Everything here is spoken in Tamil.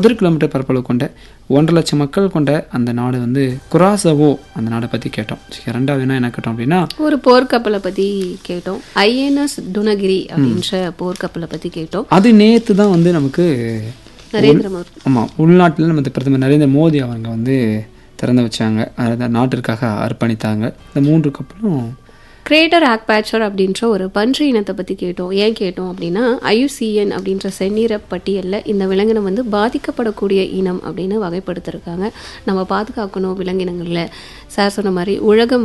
பதினொரு கிலோமீட்டர் பரப்பளவு கொண்ட ஒன்றரை லட்சம் மக்கள் கொண்ட அந்த நாடு வந்து குராசவோ அந்த நாடை பற்றி கேட்டோம் சரி ரெண்டாவது என்ன என்ன கேட்டோம் அப்படின்னா ஒரு போர்க்கப்பலை பத்தி கேட்டோம் ஐஎன்எஸ் துனகிரி அப்படின்ற போர்க்கப்பலை பத்தி கேட்டோம் அது நேற்று தான் வந்து நமக்கு நரேந்திர மோடி ஆமாம் உள்நாட்டில் நமது பிரதமர் நரேந்திர மோடி அவங்க வந்து திறந்து வச்சாங்க அதை நாட்டிற்காக அர்ப்பணித்தாங்க இந்த மூன்று கப்பலும் கிரேட்டர் ஆக்பேச்சர் அப்படின்ற ஒரு பன்றி இனத்தை பற்றி கேட்டோம் ஏன் கேட்டோம் அப்படின்னா ஐயுசிஎன் அப்படின்ற செந்நிற பட்டியலில் இந்த விலங்கினம் வந்து பாதிக்கப்படக்கூடிய இனம் அப்படின்னு வகைப்படுத்திருக்காங்க நம்ம பாதுகாக்கணும் விலங்கினங்களில் சார் சொன்ன மாதிரி உலகம்